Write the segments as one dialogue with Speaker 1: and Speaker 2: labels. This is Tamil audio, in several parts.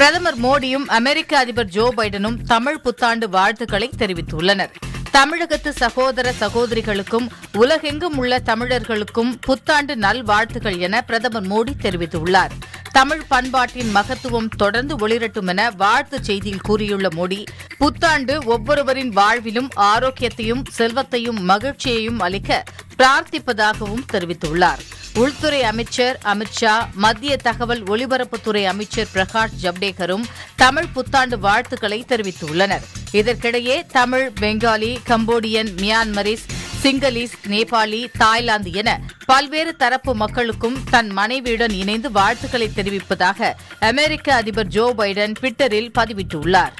Speaker 1: பிரதமர் மோடியும் அமெரிக்க அதிபர் ஜோ பைடனும் தமிழ் புத்தாண்டு வாழ்த்துக்களை தெரிவித்துள்ளனர் தமிழகத்து சகோதர சகோதரிகளுக்கும் உலகெங்கும் உள்ள தமிழர்களுக்கும் புத்தாண்டு நல்வாழ்த்துக்கள் என பிரதமர் மோடி தெரிவித்துள்ளார் தமிழ் பண்பாட்டின் மகத்துவம் தொடர்ந்து ஒளிரட்டும் என வாழ்த்து செய்தியில் கூறியுள்ள மோடி புத்தாண்டு ஒவ்வொருவரின் வாழ்விலும் ஆரோக்கியத்தையும் செல்வத்தையும் மகிழ்ச்சியையும் அளிக்க பிரார்த்திப்பதாகவும் தெரிவித்துள்ளார் உள்துறை அமைச்சர் அமித்ஷா மத்திய தகவல் ஒலிபரப்புத்துறை அமைச்சர் பிரகாஷ் ஜவ்டேகரும் தமிழ் புத்தாண்டு வாழ்த்துக்களை தெரிவித்துள்ளனர் இதற்கிடையே Tamil Bengali Cambodian Myanmarese Sinhalese Nepali Thailand என பல்வேறு தரப்பு மக்களுக்கும் தன் மனைவியுடன் இணைந்து வாழ்த்துக்களை தெரிவிப்பதாக அமெரிக்க அதிபர் ஜோ பைடன் டுவிட்டரில் பதிவிட்டுள்ளார்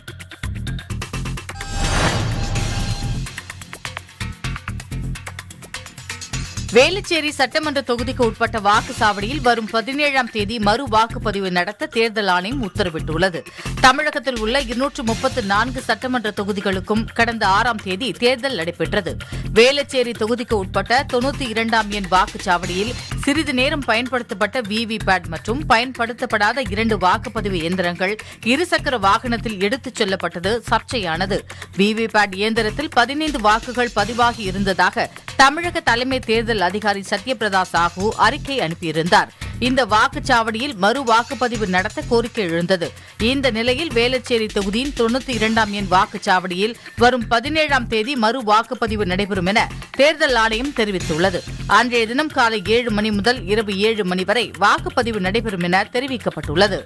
Speaker 1: வேலுச்சேரி சட்டமன்ற தொகுதிக்கு உட்பட்ட வாக்குச்சாவடியில் வரும் பதினேழாம் தேதி மறு வாக்குப்பதிவு நடத்த தேர்தல் ஆணையம் உத்தரவிட்டுள்ளது தமிழகத்தில் உள்ள இருநூற்று முப்பத்து நான்கு சட்டமன்ற தொகுதிகளுக்கும் கடந்த ஆறாம் தேதி தேர்தல் நடைபெற்றது வேலுச்சேரி தொகுதிக்கு உட்பட்ட தொன்னூத்தி இரண்டாம் எண் வாக்குச்சாவடியில் சிறிது நேரம் பயன்படுத்தப்பட்ட விவிபேட் மற்றும் பயன்படுத்தப்படாத இரண்டு வாக்குப்பதிவு இயந்திரங்கள் இருசக்கர வாகனத்தில் எடுத்துச் செல்லப்பட்டது சர்ச்சையானது விவிபேட் இயந்திரத்தில் பதினைந்து வாக்குகள் பதிவாகி இருந்ததாக தமிழக தலைமை தேர்தல் அதிகாரி சத்யபிரதா சாஹூ அறிக்கை அனுப்பியிருந்தார் இந்த வாக்குச்சாவடியில் மறு வாக்குப்பதிவு நடத்த கோரிக்கை எழுந்தது இந்த நிலையில் வேளச்சேரி தொகுதியின் தொன்னூத்தி இரண்டாம் எண் வாக்குச்சாவடியில் வரும் பதினேழாம் தேதி மறு வாக்குப்பதிவு நடைபெறும் என தேர்தல் ஆணையம் தெரிவித்துள்ளது அன்றைய தினம் காலை ஏழு மணி முதல் இரவு ஏழு மணி வரை வாக்குப்பதிவு நடைபெறும் என தெரிவிக்கப்பட்டுள்ளது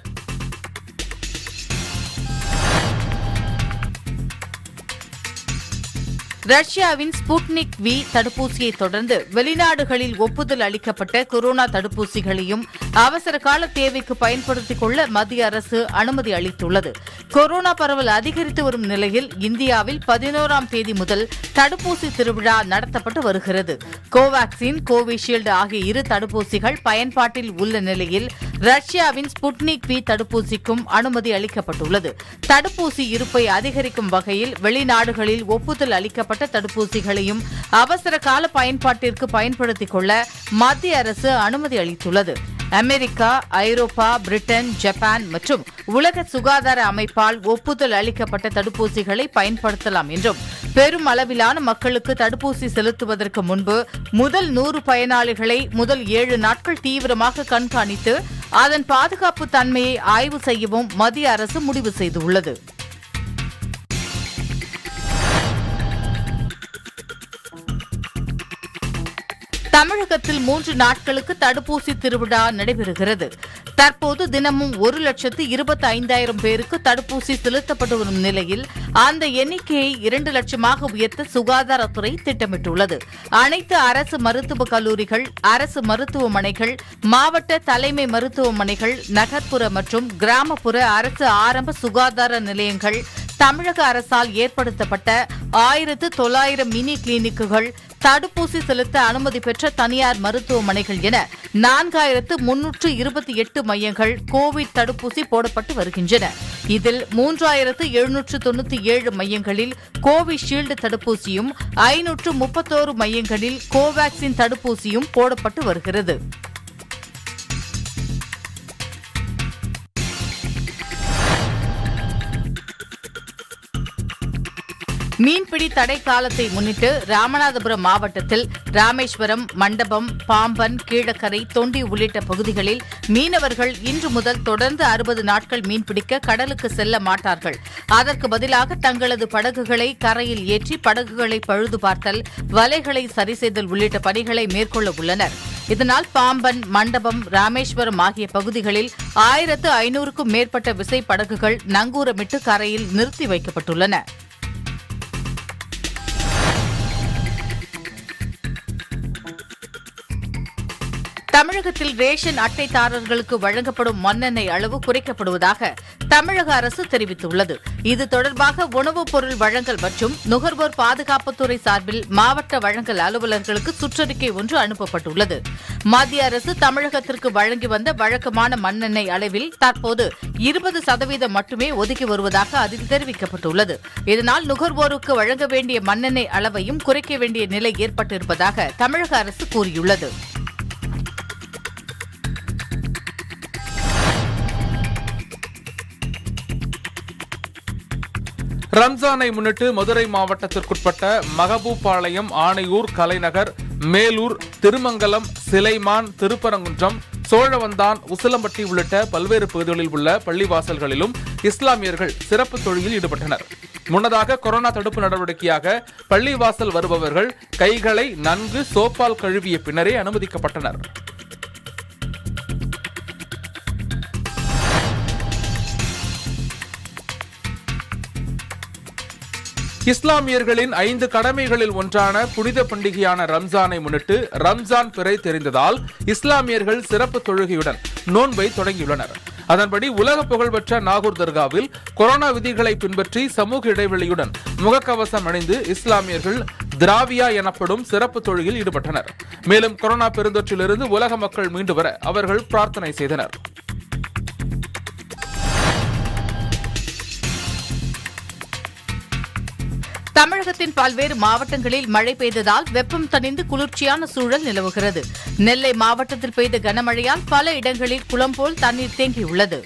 Speaker 1: ரஷ்யாவின் ஸ்புட்னிக் வி தடுப்பூசியை தொடர்ந்து வெளிநாடுகளில் ஒப்புதல் அளிக்கப்பட்ட கொரோனா தடுப்பூசிகளையும் அவசர கால தேவைக்கு பயன்படுத்திக் கொள்ள மத்திய அரசு அனுமதி அளித்துள்ளது கொரோனா பரவல் அதிகரித்து வரும் நிலையில் இந்தியாவில் பதினோராம் தேதி முதல் தடுப்பூசி திருவிழா நடத்தப்பட்டு வருகிறது கோவாக்சின் கோவிஷீல்டு ஆகிய இரு தடுப்பூசிகள் பயன்பாட்டில் உள்ள நிலையில் ரஷ்யாவின் ஸ்புட்னிக் வி தடுப்பூசிக்கும் அனுமதி அளிக்கப்பட்டுள்ளது தடுப்பூசி இருப்பை அதிகரிக்கும் வகையில் வெளிநாடுகளில் ஒப்புதல் அளிக்கப்பட்ட தடுப்பூசிகளையும் அவசர கால பயன்பாட்டிற்கு பயன்படுத்திக் கொள்ள மத்திய அரசு அனுமதி அளித்துள்ளது அமெரிக்கா ஐரோப்பா பிரிட்டன் ஜப்பான் மற்றும் உலக சுகாதார அமைப்பால் ஒப்புதல் அளிக்கப்பட்ட தடுப்பூசிகளை பயன்படுத்தலாம் என்றும் பெரும் அளவிலான மக்களுக்கு தடுப்பூசி செலுத்துவதற்கு முன்பு முதல் நூறு பயனாளிகளை முதல் ஏழு நாட்கள் தீவிரமாக கண்காணித்து அதன் பாதுகாப்பு தன்மையை ஆய்வு செய்யவும் மத்திய அரசு முடிவு செய்துள்ளது தமிழகத்தில் மூன்று நாட்களுக்கு தடுப்பூசி திருவிழா நடைபெறுகிறது தற்போது தினமும் ஒரு லட்சத்து இருபத்தி ஐந்தாயிரம் பேருக்கு தடுப்பூசி செலுத்தப்பட்டு வரும் நிலையில் அந்த எண்ணிக்கையை இரண்டு லட்சமாக உயர்த்த சுகாதாரத்துறை திட்டமிட்டுள்ளது அனைத்து அரசு மருத்துவக் கல்லூரிகள் அரசு மருத்துவமனைகள் மாவட்ட தலைமை மருத்துவமனைகள் நகர்ப்புற மற்றும் கிராமப்புற அரசு ஆரம்ப சுகாதார நிலையங்கள் தமிழக அரசால் ஏற்படுத்தப்பட்ட ஆயிரத்து தொள்ளாயிரம் மினி கிளினிக்குகள் தடுப்பூசி செலுத்த அனுமதி பெற்ற தனியார் மருத்துவமனைகள் என நான்காயிரத்து முன்னூற்று இருபத்தி எட்டு மையங்கள் கோவிட் தடுப்பூசி போடப்பட்டு வருகின்றன இதில் மூன்றாயிரத்து எழுநூற்று தொண்ணூத்தி ஏழு மையங்களில் கோவிஷீல்டு தடுப்பூசியும் ஐநூற்று முப்பத்தோரு மையங்களில் கோவாக்சின் தடுப்பூசியும் போடப்பட்டு வருகிறது மீன்பிடி தடை காலத்தை முன்னிட்டு ராமநாதபுரம் மாவட்டத்தில் ராமேஸ்வரம் மண்டபம் பாம்பன் கீழக்கரை தொண்டி உள்ளிட்ட பகுதிகளில் மீனவர்கள் இன்று முதல் தொடர்ந்து அறுபது நாட்கள் மீன்பிடிக்க கடலுக்கு செல்ல மாட்டார்கள் அதற்கு பதிலாக தங்களது படகுகளை கரையில் ஏற்றி படகுகளை பழுது பார்த்தல் வலைகளை சரி செய்தல் உள்ளிட்ட பணிகளை மேற்கொள்ள உள்ளனர் இதனால் பாம்பன் மண்டபம் ராமேஸ்வரம் ஆகிய பகுதிகளில் ஆயிரத்து ஐநூறுக்கும் மேற்பட்ட விசை படகுகள் நங்கூரமிட்டு கரையில் நிறுத்தி வைக்கப்பட்டுள்ளன தமிழகத்தில் ரேஷன் அட்டைதாரர்களுக்கு வழங்கப்படும் மண்ணெண்ணெய் அளவு குறைக்கப்படுவதாக தமிழக அரசு தெரிவித்துள்ளது இது தொடர்பாக உணவுப் பொருள் வழங்கல் மற்றும் நுகர்வோர் பாதுகாப்புத்துறை சார்பில் மாவட்ட வழங்கல் அலுவலர்களுக்கு சுற்றறிக்கை ஒன்று அனுப்பப்பட்டுள்ளது மத்திய அரசு தமிழகத்திற்கு வழங்கி வந்த வழக்கமான மண்ணெண்ணெய் அளவில் தற்போது இருபது சதவீதம் மட்டுமே ஒதுக்கி வருவதாக அதில் தெரிவிக்கப்பட்டுள்ளது இதனால் நுகர்வோருக்கு வழங்க வேண்டிய மண்ணெண்ணெய் அளவையும் குறைக்க வேண்டிய நிலை ஏற்பட்டிருப்பதாக தமிழக அரசு கூறியுள்ளது
Speaker 2: ரம்ஜானை முன்னிட்டு மதுரை மாவட்டத்திற்குட்பட்ட மகபூபாளையம் ஆணையூர் கலைநகர் மேலூர் திருமங்கலம் சிலைமான் திருப்பரங்குன்றம் சோழவந்தான் உசிலம்பட்டி உள்ளிட்ட பல்வேறு பகுதிகளில் உள்ள பள்ளிவாசல்களிலும் இஸ்லாமியர்கள் சிறப்பு தொழிலில் ஈடுபட்டனர் முன்னதாக கொரோனா தடுப்பு நடவடிக்கையாக பள்ளிவாசல் வருபவர்கள் கைகளை நன்கு சோப்பால் கழுவிய பின்னரே அனுமதிக்கப்பட்டனர் இஸ்லாமியர்களின் ஐந்து கடமைகளில் ஒன்றான புனித பண்டிகையான ரம்ஜானை முன்னிட்டு ரம்ஜான் பிறை தெரிந்ததால் இஸ்லாமியர்கள் சிறப்பு தொழுகையுடன் நோன்பை தொடங்கியுள்ளனர் அதன்படி உலக புகழ்பெற்ற நாகூர் தர்காவில் கொரோனா விதிகளை பின்பற்றி சமூக இடைவெளியுடன் முகக்கவசம் அணிந்து இஸ்லாமியர்கள் திராவியா எனப்படும் சிறப்பு தொழுகையில் ஈடுபட்டனர் மேலும் கொரோனா பெருந்தொற்றிலிருந்து உலக மக்கள் மீண்டு வர அவர்கள் பிரார்த்தனை செய்தனர்
Speaker 1: தமிழகத்தின் பல்வேறு மாவட்டங்களில் மழை பெய்ததால் வெப்பம் தணிந்து குளிர்ச்சியான சூழல் நிலவுகிறது நெல்லை மாவட்டத்தில் பெய்த கனமழையால் பல இடங்களில் குளம் போல் தண்ணீர் தேங்கியுள்ளது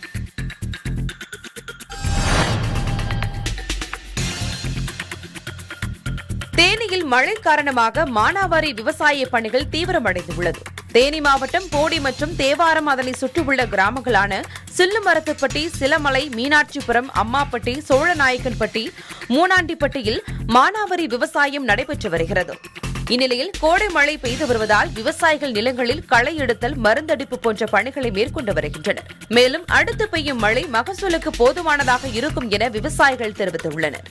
Speaker 3: தேனியில் மழை காரணமாக மானாவாரி விவசாய பணிகள் தீவிரமடைந்துள்ளது தேனி மாவட்டம் போடி மற்றும் தேவாரம் அதனை சுற்றியுள்ள கிராமங்களான சில்லுமரத்துப்பட்டி சிலமலை மீனாட்சிபுரம் அம்மாப்பட்டி சோழநாயக்கன்பட்டி மூனாண்டிப்பட்டியில் மானாவாரி விவசாயம் நடைபெற்று வருகிறது இந்நிலையில் கோடை மழை பெய்து வருவதால் விவசாயிகள் நிலங்களில் களை எடுத்தல் மருந்தடிப்பு போன்ற பணிகளை மேற்கொண்டு வருகின்றனர் மேலும் அடுத்து பெய்யும் மழை மகசூலுக்கு போதுமானதாக இருக்கும் என விவசாயிகள் தெரிவித்துள்ளனர்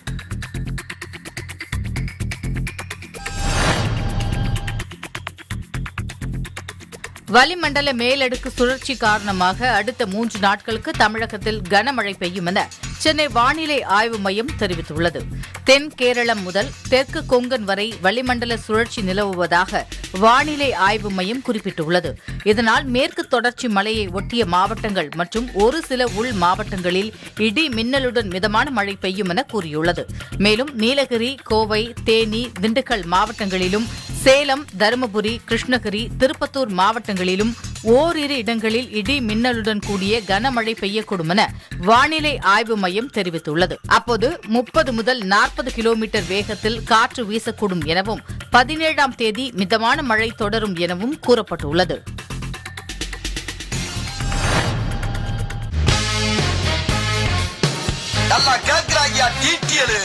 Speaker 1: வளிமண்டல மேலடுக்கு சுழற்சி காரணமாக அடுத்த மூன்று நாட்களுக்கு தமிழகத்தில் கனமழை பெய்யும் என சென்னை வானிலை ஆய்வு மையம் தெரிவித்துள்ளது தென் கேரளம் முதல் தெற்கு கொங்கன் வரை வளிமண்டல சுழற்சி நிலவுவதாக வானிலை ஆய்வு மையம் குறிப்பிட்டுள்ளது இதனால் மேற்கு தொடர்ச்சி மலையை ஒட்டிய மாவட்டங்கள் மற்றும் ஒரு சில உள் மாவட்டங்களில் இடி மின்னலுடன் மிதமான மழை பெய்யும் என கூறியுள்ளது மேலும் நீலகிரி கோவை தேனி திண்டுக்கல் மாவட்டங்களிலும் சேலம் தருமபுரி கிருஷ்ணகிரி திருப்பத்தூர் மாவட்டங்களிலும் ஓரிரு இடங்களில் இடி மின்னலுடன் கூடிய கனமழை பெய்யக்கூடும் என வானிலை ஆய்வு மையம் தெரிவித்துள்ளது அப்போது முப்பது முதல் நாற்பது கிலோமீட்டர் வேகத்தில் காற்று வீசக்கூடும் எனவும் பதினேழாம் தேதி மிதமான மழை தொடரும் எனவும் கூறப்பட்டுள்ளது
Speaker 4: நல்லா கேக்குறாங்கயா டீட்டியலு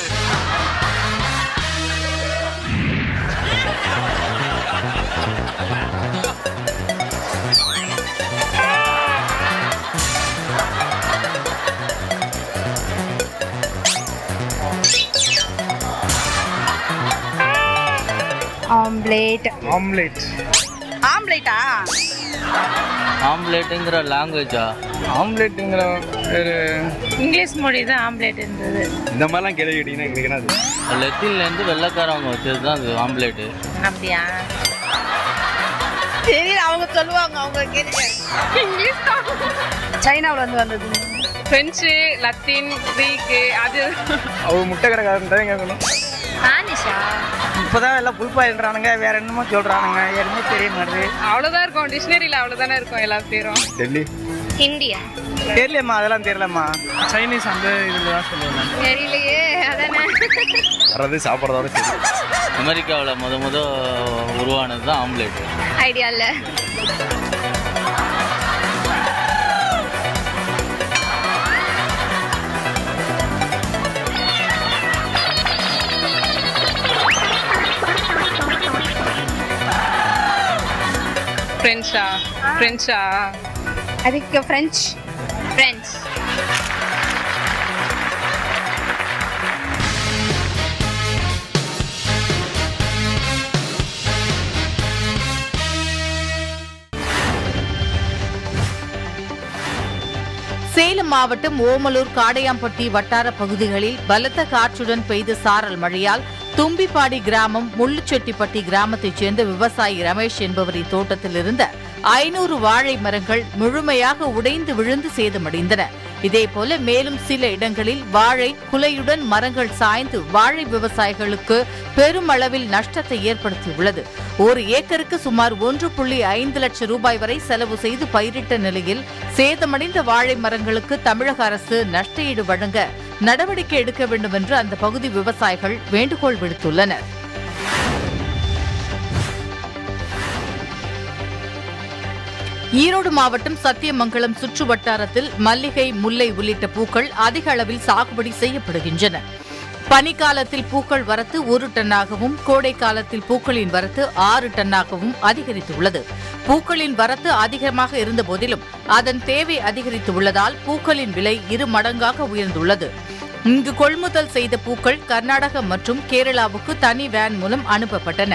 Speaker 5: ஆம்லேட்
Speaker 6: ஆம்லெட்
Speaker 5: ஆம்லேட்டா
Speaker 7: ஆம்லேட்டுங்கிற லாங்குவேஜா
Speaker 6: ஆம்லெட்டுங்கிற ஒரு
Speaker 5: இங்கிலீஷ் மொழி தான் ஆம்லேட் இருந்தது
Speaker 6: இந்த மாதிரிலாம் கேள்வி கேட்டீங்கன்னா எங்களுக்கு என்னது
Speaker 7: லெத்தின்லேருந்து வெள்ளைக்காரவங்க வச்சது தான் அது ஆம்லேட்டு
Speaker 5: அப்படியா தெரியல அவங்க சொல்லுவாங்க அவங்க கேளுங்க இங்கிலீஷ் சைனாவுல இருந்து வந்தது
Speaker 8: பிரெஞ்சு லத்தீன் கிரீக்கு அது
Speaker 6: அவர் முட்டை கடைக்காரன் தான் கேட்கணும்
Speaker 5: ஸ்பானிஷா
Speaker 9: இப்போதான் எல்லாம் புல்பாயில்றானுங்க வேற என்னமோ சொல்றானுங்க எதுவுமே தெரிய மாட்டேது
Speaker 8: அவ்வளோதான் இருக்கும் டிக்ஷனரியில் அவ்வளோதானே இருக்கும் எல்லா பேரும்
Speaker 6: டெல்லி
Speaker 5: ஹிந்தியா
Speaker 9: தெரியலம்மா அதெல்லாம் தெரியலம்மா
Speaker 6: சைனீஸ் அந்த இதில் தான் சொல்லுவேன்
Speaker 5: தெரியலையே அதானே
Speaker 6: வர்றது சாப்பிட்றதோட சரி
Speaker 7: அமெரிக்காவில் முத முத உருவானது தான் ஆம்லேட்டு
Speaker 5: ஐடியா இல்ல
Speaker 8: ஃப்ரெஞ்சா ஃப்ரெஞ்சா
Speaker 5: அதுக்கு ஃப்ரெஞ்ச் ஃப்ரெஞ்ச்
Speaker 1: சேலம் மாவட்டம் ஓமலூர் காடையாம்பட்டி வட்டார பகுதிகளில் பலத்த காற்றுடன் பெய்த சாரல் மழையால் தும்பிப்பாடி கிராமம் முள்ளுச்செட்டிப்பட்டி கிராமத்தைச் சேர்ந்த விவசாயி ரமேஷ் என்பவரின் தோட்டத்தில் இருந்த ஐநூறு வாழை மரங்கள் முழுமையாக உடைந்து விழுந்து சேதமடைந்தன இதேபோல மேலும் சில இடங்களில் வாழை குலையுடன் மரங்கள் சாய்ந்து வாழை விவசாயிகளுக்கு பெருமளவில் நஷ்டத்தை ஏற்படுத்தியுள்ளது ஒரு ஏக்கருக்கு சுமார் ஒன்று புள்ளி ஐந்து லட்சம் ரூபாய் வரை செலவு செய்து பயிரிட்ட நிலையில் சேதமடைந்த வாழை மரங்களுக்கு தமிழக அரசு நஷ்டஈடு வழங்க நடவடிக்கை எடுக்க வேண்டும் என்று அந்த பகுதி விவசாயிகள் வேண்டுகோள் விடுத்துள்ளனர் ஈரோடு மாவட்டம் சத்தியமங்கலம் சுற்று வட்டாரத்தில் மல்லிகை முல்லை உள்ளிட்ட பூக்கள் அதிக அளவில் சாகுபடி செய்யப்படுகின்றன பனிக்காலத்தில் பூக்கள் வரத்து ஒரு டன்னாகவும் கோடை காலத்தில் பூக்களின் வரத்து ஆறு டன்னாகவும் அதிகரித்துள்ளது பூக்களின் வரத்து அதிகமாக இருந்த போதிலும் அதன் தேவை அதிகரித்துள்ளதால் பூக்களின் விலை இரு மடங்காக உயர்ந்துள்ளது இங்கு கொள்முதல் செய்த பூக்கள் கர்நாடகம் மற்றும் கேரளாவுக்கு தனி வேன் மூலம் அனுப்பப்பட்டன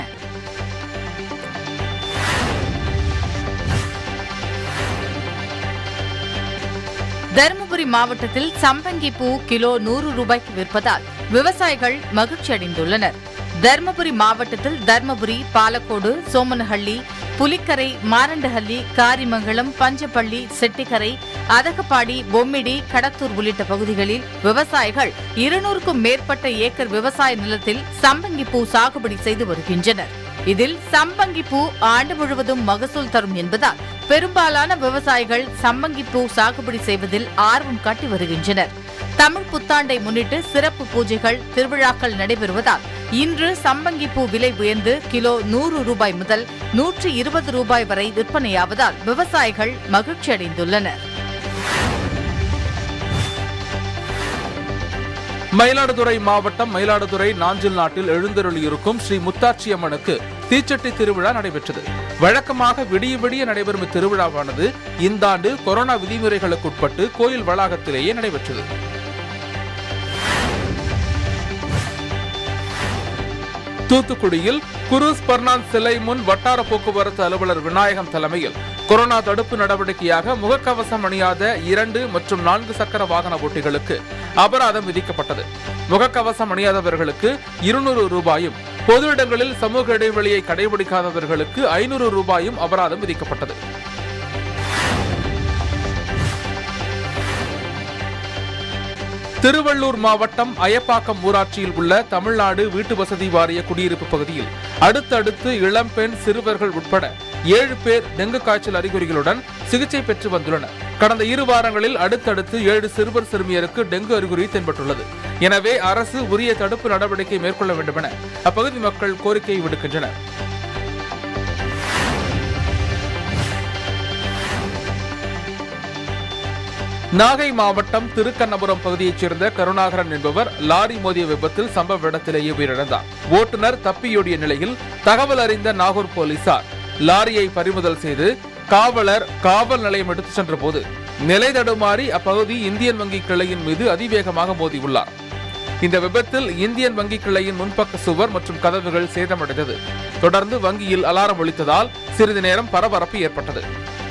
Speaker 1: தருமபுரி மாவட்டத்தில் சம்பங்கி பூ கிலோ நூறு ரூபாய்க்கு விற்பதால் விவசாயிகள் மகிழ்ச்சி அடைந்துள்ளனர் தருமபுரி மாவட்டத்தில் தர்மபுரி பாலக்கோடு சோமனஹள்ளி புலிக்கரை மாரண்டஹள்ளி காரிமங்கலம் பஞ்சப்பள்ளி செட்டிக்கரை அதகப்பாடி பொம்மிடி கடத்தூர் உள்ளிட்ட பகுதிகளில் விவசாயிகள் இருநூறுக்கும் மேற்பட்ட ஏக்கர் விவசாய நிலத்தில் சம்பங்கி பூ சாகுபடி செய்து வருகின்றனர் இதில் சம்பங்கி பூ ஆண்டு முழுவதும் மகசூல் தரும் என்பதால் பெரும்பாலான விவசாயிகள் சம்பங்கி பூ சாகுபடி செய்வதில் ஆர்வம் காட்டி வருகின்றனர் தமிழ் புத்தாண்டை முன்னிட்டு சிறப்பு பூஜைகள் திருவிழாக்கள் நடைபெறுவதால் இன்று சம்பங்கி பூ விலை உயர்ந்து கிலோ நூறு ரூபாய் முதல் நூற்றி இருபது ரூபாய் வரை விற்பனையாவதால் விவசாயிகள் மகிழ்ச்சி அடைந்துள்ளனர்
Speaker 2: மயிலாடுதுறை மாவட்டம் மயிலாடுதுறை நாஞ்சில் நாட்டில் எழுந்தருளியிருக்கும் ஸ்ரீ முத்தாட்சியம்மனுக்கு தீச்சட்டி திருவிழா நடைபெற்றது வழக்கமாக விடிய விடிய நடைபெறும் இத்திருவிழாவானது இந்த ஆண்டு கொரோனா விதிமுறைகளுக்கு உட்பட்டு கோயில் வளாகத்திலேயே நடைபெற்றது தூத்துக்குடியில் குரூஸ் பர்னான் சிலை முன் வட்டார போக்குவரத்து அலுவலர் விநாயகம் தலைமையில் கொரோனா தடுப்பு நடவடிக்கையாக முகக்கவசம் அணியாத இரண்டு மற்றும் நான்கு சக்கர வாகன ஓட்டிகளுக்கு அபராதம் விதிக்கப்பட்டது முகக்கவசம் அணியாதவர்களுக்கு இருநூறு ரூபாயும் பொது இடங்களில் சமூக இடைவெளியை கடைபிடிக்காதவர்களுக்கு ஐநூறு ரூபாயும் அபராதம் விதிக்கப்பட்டது திருவள்ளூர் மாவட்டம் அயப்பாக்கம் ஊராட்சியில் உள்ள தமிழ்நாடு வீட்டு வசதி வாரிய குடியிருப்பு பகுதியில் அடுத்தடுத்து இளம்பெண் சிறுவர்கள் உட்பட ஏழு பேர் டெங்கு காய்ச்சல் அறிகுறிகளுடன் சிகிச்சை பெற்று வந்துள்ளனர் கடந்த இரு வாரங்களில் அடுத்தடுத்து ஏழு சிறுவர் சிறுமியருக்கு டெங்கு அறிகுறி தென்பட்டுள்ளது எனவே அரசு உரிய தடுப்பு நடவடிக்கை மேற்கொள்ள வேண்டும் என அப்பகுதி மக்கள் கோரிக்கை விடுக்கின்றனர் நாகை மாவட்டம் திருக்கண்ணபுரம் பகுதியைச் சேர்ந்த கருணாகரன் என்பவர் லாரி மோதிய விபத்தில் சம்பவ இடத்திலேயே உயிரிழந்தார் ஓட்டுநர் தப்பியோடிய நிலையில் தகவல் அறிந்த நாகூர் போலீசார் லாரியை பறிமுதல் செய்து காவலர் காவல் நிலையம் எடுத்துச் சென்றபோது நிலை தடுமாறி அப்பகுதி இந்தியன் வங்கி கிளையின் மீது அதிவேகமாக மோதியுள்ளார் இந்த விபத்தில் இந்தியன் வங்கி கிளையின் முன்பக்க சுவர் மற்றும் கதவுகள் சேதமடைந்தது தொடர்ந்து வங்கியில் அலாரம் ஒலித்ததால் சிறிது நேரம் பரபரப்பு ஏற்பட்டது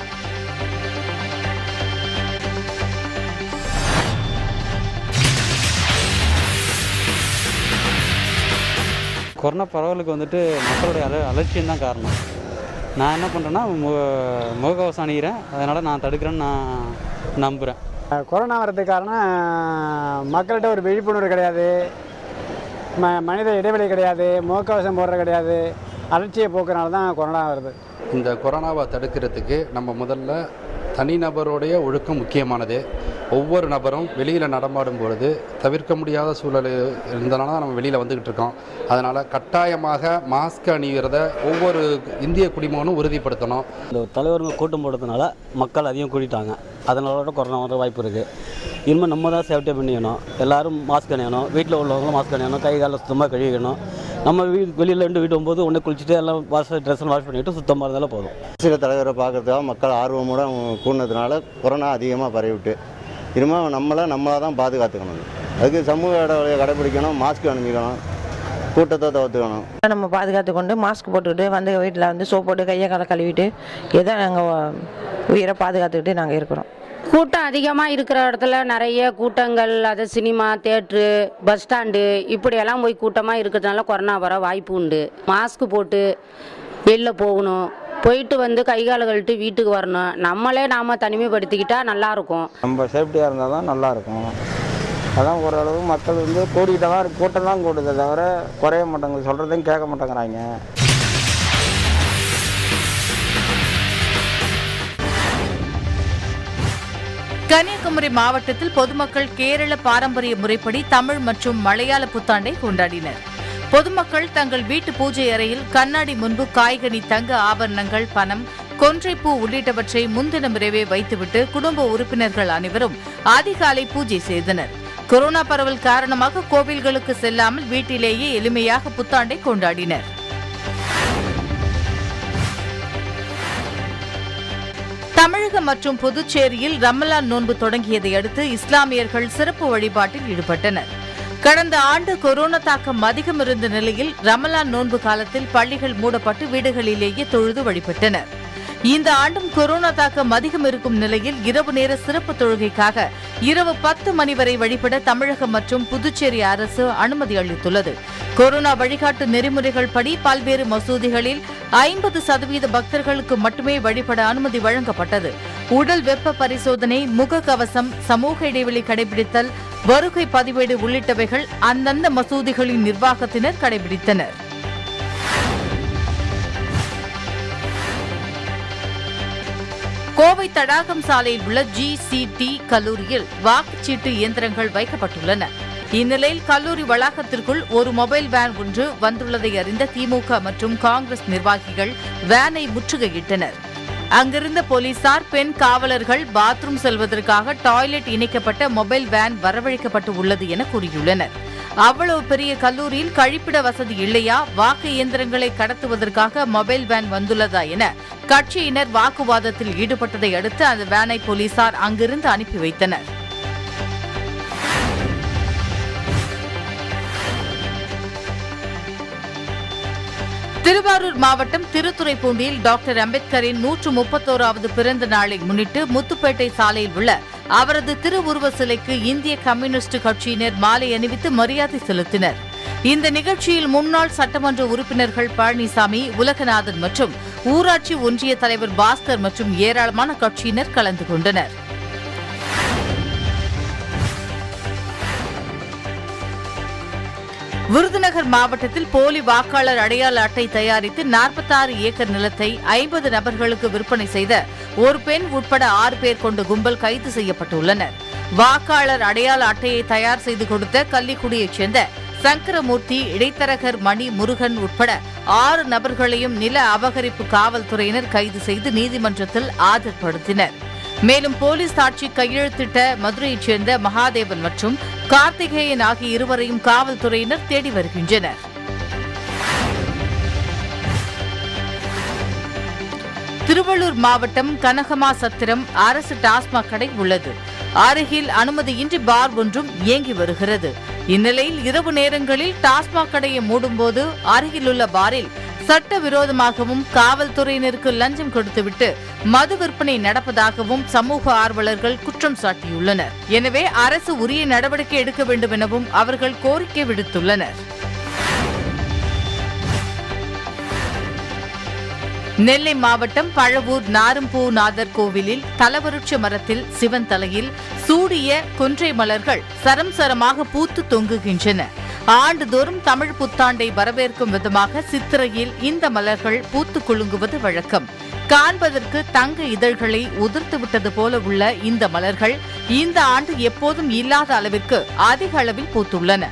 Speaker 10: கொரோனா பரவலுக்கு வந்துட்டு மக்களுடைய அல அலட்சியம் தான் காரணம் நான் என்ன பண்ணுறேன்னா முக முகக்கவசம் அணிகிறேன் அதனால் நான் தடுக்கிறேன்னு நான் நம்புகிறேன்
Speaker 11: கொரோனா வர்றதுக்கு காரணம் மக்கள்கிட்ட ஒரு விழிப்புணர்வு கிடையாது ம மனித இடைவெளி கிடையாது முகக்கவசம் போடுறது கிடையாது அலட்சிய போக்குனால தான் கொரோனா வருது
Speaker 12: இந்த கொரோனாவை தடுக்கிறதுக்கு நம்ம முதல்ல தனிநபருடைய ஒழுக்கம் முக்கியமானது ஒவ்வொரு நபரும் வெளியில் நடமாடும் பொழுது தவிர்க்க முடியாத சூழல் இருந்தனால தான் நம்ம வெளியில் வந்துக்கிட்டு இருக்கோம் அதனால் கட்டாயமாக மாஸ்க் அணிகிறத ஒவ்வொரு இந்திய குடிமகனும் உறுதிப்படுத்தணும்
Speaker 10: இந்த தலைவருங்க கூட்டம் போடுறதுனால மக்கள் அதிகம் கூட்டிட்டாங்க அதனால கொரோனா வர வாய்ப்பு இருக்குது இனிமேல் நம்ம தான் சேஃப்டியாக பண்ணிக்கணும் எல்லாரும் மாஸ்க் அணியணும் வீட்டில் உள்ளவங்களும் மாஸ்க் அணியணும் கை காலை சுத்தமாக கழுவிக்கணும் நம்ம வீ வெளியில் இருந்து வீட்டு போகும்போது ஒன்று குளிச்சுட்டு எல்லாம் வாஷ் ட்ரெஸ் வாஷ் பண்ணிவிட்டு சுத்தமாக இருந்தாலும் போதும்
Speaker 13: அரசியல் தலைவரை பார்க்கறதுக்காக மக்கள் ஆர்வமோட கூடினதுனால கொரோனா அதிகமாக பரவிவிட்டு இனிமேல் நம்மளை நம்மளாக தான் பாதுகாத்துக்கணும் அதுக்கு சமூக இடைவெளியை கடைபிடிக்கணும் மாஸ்க் அணிஞ்சிக்கணும் கூட்டத்தை தவிர்த்துக்கணும்
Speaker 14: நம்ம பாதுகாத்து கொண்டு மாஸ்க் போட்டுக்கிட்டு வந்து வீட்டில் வந்து சோப் போட்டு கையை காலை கழுவிட்டு ஏதோ நாங்கள் உயிரை பாதுகாத்துக்கிட்டு நாங்கள் இருக்கிறோம்
Speaker 15: கூட்டம் அதிகமாக இருக்கிற இடத்துல நிறைய கூட்டங்கள் அது சினிமா தேட்ரு பஸ் ஸ்டாண்டு இப்படியெல்லாம் போய் கூட்டமாக இருக்கிறதுனால கொரோனா வர வாய்ப்பு உண்டு மாஸ்க் போட்டு வெளில போகணும் போயிட்டு வந்து கை காலை கழுவிட்டு வீட்டுக்கு வரணும் நம்மளே நாம் தனிமைப்படுத்திக்கிட்டா நல்லாயிருக்கும்
Speaker 11: நம்ம சேஃப்டியாக இருந்தால் தான் நல்லாயிருக்கும் அதான் ஓரளவு மக்கள் வந்து கூடிக்கிட்ட தான் இருக்கு கூட்டம் தான் கூடுதே தவிர குறைய மாட்டாங்க சொல்கிறதையும் கேட்க மாட்டேங்கிறாங்க
Speaker 1: கன்னியாகுமரி கன்னியாகுமரி மாவட்டத்தில் பொதுமக்கள் கேரள பாரம்பரிய முறைப்படி தமிழ் மற்றும் மலையாள புத்தாண்டை கொண்டாடினர் பொதுமக்கள் தங்கள் வீட்டு பூஜை அறையில் கண்ணாடி முன்பு காய்கனி தங்க ஆபரணங்கள் பணம் கொன்றைப்பூ உள்ளிட்டவற்றை முன்தினம் இரவே வைத்துவிட்டு குடும்ப உறுப்பினர்கள் அனைவரும் அதிகாலை பூஜை செய்தனர் கொரோனா பரவல் காரணமாக கோவில்களுக்கு செல்லாமல் வீட்டிலேயே எளிமையாக புத்தாண்டை கொண்டாடினர் தமிழகம் மற்றும் புதுச்சேரியில் ரமலான் நோன்பு தொடங்கியதை அடுத்து இஸ்லாமியர்கள் சிறப்பு வழிபாட்டில் ஈடுபட்டனர் கடந்த ஆண்டு கொரோனா தாக்கம் அதிகம் இருந்த நிலையில் ரமலான் நோன்பு காலத்தில் பள்ளிகள் மூடப்பட்டு வீடுகளிலேயே தொழுது வழிபட்டனர் இந்த ஆண்டும் கொரோனா தாக்கம் அதிகம் இருக்கும் நிலையில் இரவு நேர சிறப்பு தொழுகைக்காக இரவு பத்து மணி வரை வழிபட தமிழகம் மற்றும் புதுச்சேரி அரசு அனுமதி அளித்துள்ளது கொரோனா வழிகாட்டு நெறிமுறைகள் படி பல்வேறு மசூதிகளில் ஐம்பது சதவீத பக்தர்களுக்கு மட்டுமே வழிபட அனுமதி வழங்கப்பட்டது உடல் வெப்ப பரிசோதனை முகக்கவசம் சமூக இடைவெளி கடைபிடித்தல் வருகை பதிவேடு உள்ளிட்டவைகள் அந்தந்த மசூதிகளின் நிர்வாகத்தினர் கடைபிடித்தனர் கோவை தடாகம் சாலையில் உள்ள ஜிசிடி கல்லூரியில் வாக்குச்சீட்டு இயந்திரங்கள் வைக்கப்பட்டுள்ளன இந்நிலையில் கல்லூரி வளாகத்திற்குள் ஒரு மொபைல் வேன் ஒன்று வந்துள்ளதை அறிந்த திமுக மற்றும் காங்கிரஸ் நிர்வாகிகள் வேனை முற்றுகையிட்டனர் அங்கிருந்த போலீசார் பெண் காவலர்கள் பாத்ரூம் செல்வதற்காக டாய்லெட் இணைக்கப்பட்ட மொபைல் வேன் வரவழைக்கப்பட்டு உள்ளது என கூறியுள்ளனர் அவ்வளவு பெரிய கல்லூரியில் கழிப்பிட வசதி இல்லையா வாக்கு இயந்திரங்களை கடத்துவதற்காக மொபைல் வேன் வந்துள்ளதா என கட்சியினர் வாக்குவாதத்தில் ஈடுபட்டதை அடுத்து அந்த வேனை போலீசார் அங்கிருந்து அனுப்பி வைத்தனர் திருவாரூர் மாவட்டம் திருத்துறைப்பூண்டியில் டாக்டர் அம்பேத்கரின் நூற்று முப்பத்தோராவது பிறந்த நாளை முன்னிட்டு முத்துப்பேட்டை சாலையில் உள்ள அவரது திருவுருவ சிலைக்கு இந்திய கம்யூனிஸ்ட் கட்சியினர் மாலை அணிவித்து மரியாதை செலுத்தினர் இந்த நிகழ்ச்சியில் முன்னாள் சட்டமன்ற உறுப்பினர்கள் பழனிசாமி உலகநாதன் மற்றும் ஊராட்சி ஒன்றிய தலைவர் பாஸ்கர் மற்றும் ஏராளமான கட்சியினர் கலந்து கொண்டனர் விருதுநகர் மாவட்டத்தில் போலி வாக்காளர் அடையாள அட்டை தயாரித்து 46 ஏக்கர் நிலத்தை ஐம்பது நபர்களுக்கு விற்பனை செய்த ஒரு பெண் உட்பட ஆறு பேர் கொண்ட கும்பல் கைது செய்யப்பட்டுள்ளனர் வாக்காளர் அடையாள அட்டையை தயார் செய்து கொடுத்த கள்ளிக்குடியைச் சேர்ந்த சங்கரமூர்த்தி இடைத்தரகர் மணி முருகன் உட்பட ஆறு நபர்களையும் நில அபகரிப்பு காவல்துறையினர் கைது செய்து நீதிமன்றத்தில் ஆஜர்படுத்தினர் மேலும் போலீஸ் சாட்சி கையெழுத்திட்ட மதுரையைச் சேர்ந்த மகாதேவன் மற்றும் கார்த்திகேயன் ஆகிய இருவரையும் காவல்துறையினர் தேடி வருகின்றனர் திருவள்ளூர் மாவட்டம் கனகமா சத்திரம் அரசு டாஸ்மாக் கடை உள்ளது அருகில் அனுமதியின்றி பார் ஒன்றும் இயங்கி வருகிறது இந்நிலையில் இரவு நேரங்களில் டாஸ்மாக் கடையை மூடும்போது அருகிலுள்ள பாரில் சட்டவிரோதமாகவும் காவல்துறையினருக்கு லஞ்சம் கொடுத்துவிட்டு மது விற்பனை நடப்பதாகவும் சமூக ஆர்வலர்கள் குற்றம் சாட்டியுள்ளனர் எனவே அரசு உரிய நடவடிக்கை எடுக்க வேண்டும் எனவும் அவர்கள் கோரிக்கை விடுத்துள்ளனர் நெல்லை மாவட்டம் பழவூர் நாரும்பூ நாதர் கோவிலில் தலவருட்ச மரத்தில் சிவன் தலையில் சூடிய கொன்றை மலர்கள் சரம் சரமாக பூத்து தொங்குகின்றன ஆண்டுதோறும் தமிழ் புத்தாண்டை வரவேற்கும் விதமாக சித்திரையில் இந்த மலர்கள் பூத்து குலுங்குவது வழக்கம் காண்பதற்கு தங்க இதழ்களை உதிர்த்து விட்டது போல உள்ள இந்த மலர்கள் இந்த ஆண்டு எப்போதும் இல்லாத அளவிற்கு அதிக அளவில் பூத்துள்ளன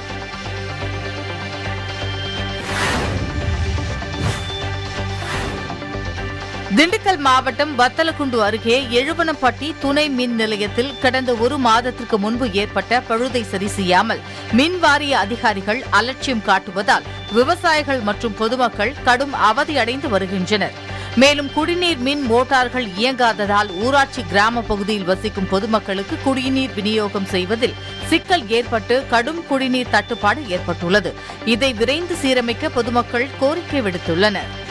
Speaker 1: திண்டுக்கல் மாவட்டம் வத்தலக்குண்டு அருகே எழுவனப்பட்டி துணை மின் நிலையத்தில் கடந்த ஒரு மாதத்திற்கு முன்பு ஏற்பட்ட பழுதை சரி செய்யாமல் மின் வாரிய அதிகாரிகள் அலட்சியம் காட்டுவதால் விவசாயிகள் மற்றும் பொதுமக்கள் கடும் அவதியடைந்து வருகின்றனர் மேலும் குடிநீர் மின் மோட்டார்கள் இயங்காததால் ஊராட்சி கிராம பகுதியில் வசிக்கும் பொதுமக்களுக்கு குடிநீர் விநியோகம் செய்வதில் சிக்கல் ஏற்பட்டு கடும் குடிநீர் தட்டுப்பாடு ஏற்பட்டுள்ளது இதை விரைந்து சீரமைக்க பொதுமக்கள் கோரிக்கை விடுத்துள்ளனர்